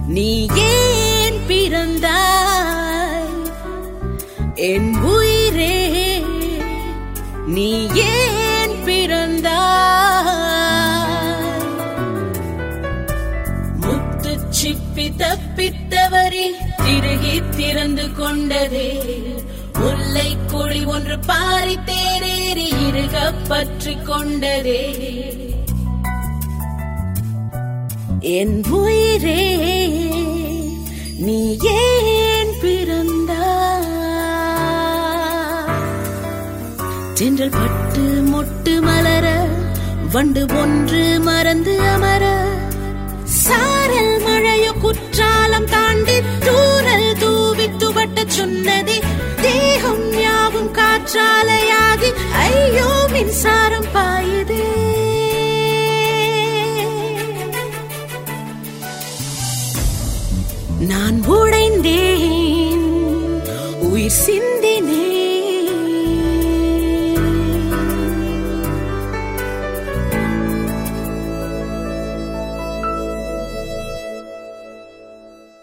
நீ ஏன் பிறந்தாய் என் உயிரே நீ ஏன் பிறந்தாய் முத்து சிப்பி தப்பித்தவரே திருகி திறந்து கொண்டதே முல்லை கொடி ஒன்று பாரி தேரேறி இருக பற்றி கொண்டதே என் உயிரே நீ ஏன் பிறந்தாய் தென்றல் பட்டு மொட்டு மலர வண்டு ஒன்று மறந்து அமர சாரல் மழையோ குற்றாலம் தாண்டி தூரல் தூவி துவட்ட சொன்னதே தேகம் யாவும் காற்றாலையாகி ஐயோ மின்சாரம் பாயுதே நான் உடைந்தேன் உயிர் சிந்த